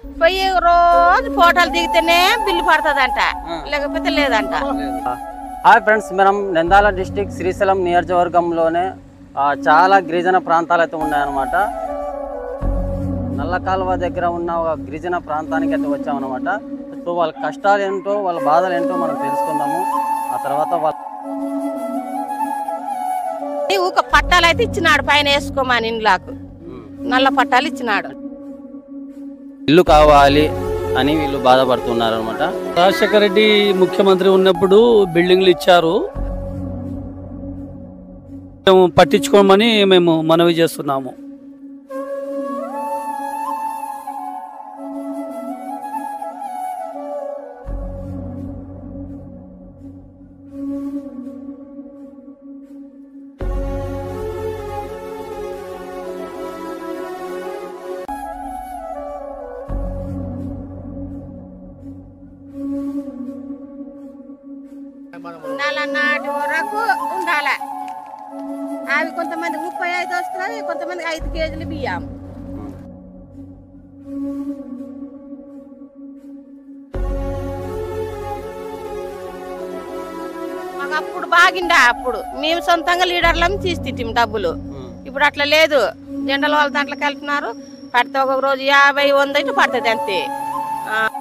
పోయి రోజు ఫోటోలు దిగితేనే బిల్లు పడుతుందంట లేకపోతే లేదంట హాయ్ ఫ్రెండ్స్ మనం నంద్యాల డిస్టిక్ శ్రీశైలం నియోజకవర్గంలోనే ఆ, చాలా గిరిజన ప్రాంతాలు అయితే ఉన్నాయన్నమాట నల్ల కాలువ దగ్గర ఉన్న ఒక గిరిజన ప్రాంతానికి అయితే వచ్చామన్నమాట సో వాళ్ళ కష్టాలు ఏంటో వాళ్ళ బాధలు ఏంటో మనం తెలుసుకుందాము ఆ తర్వాత వాళ్ళ ఈ ఊక పట్టాలు అయితే ఇచ్చినాడు పైన వేసుకోమని ఇండ్లకు నల్ల పట్టాలు ఇచ్చినాడు ఇల్లు కావాలి అని వీళ్ళు బాధపడుతున్నారు అనమాట రాజశేఖర రెడ్డి ముఖ్యమంత్రి ఉన్నప్పుడు బిల్డింగ్లు ఇచ్చారు మేము పట్టించుకోమని మేము మనవి చేస్తున్నాము నెల నాటి వరకు ఉండాలి అవి కొంతమంది ముప్పై ఐదు వస్తున్నాయి కొంతమంది ఐదు కేజీలు బియ్యం మాకు అప్పుడు బాగిండా అప్పుడు మేము సొంతంగా లీడర్లం తీసి డబ్బులు ఇప్పుడు అట్లా లేదు జెండల వాళ్ళ దాంట్లోకి వెళ్తున్నారు పడితే ఒక రోజు యాభై వంద అయితే పడుతుంది అంతే ఆ,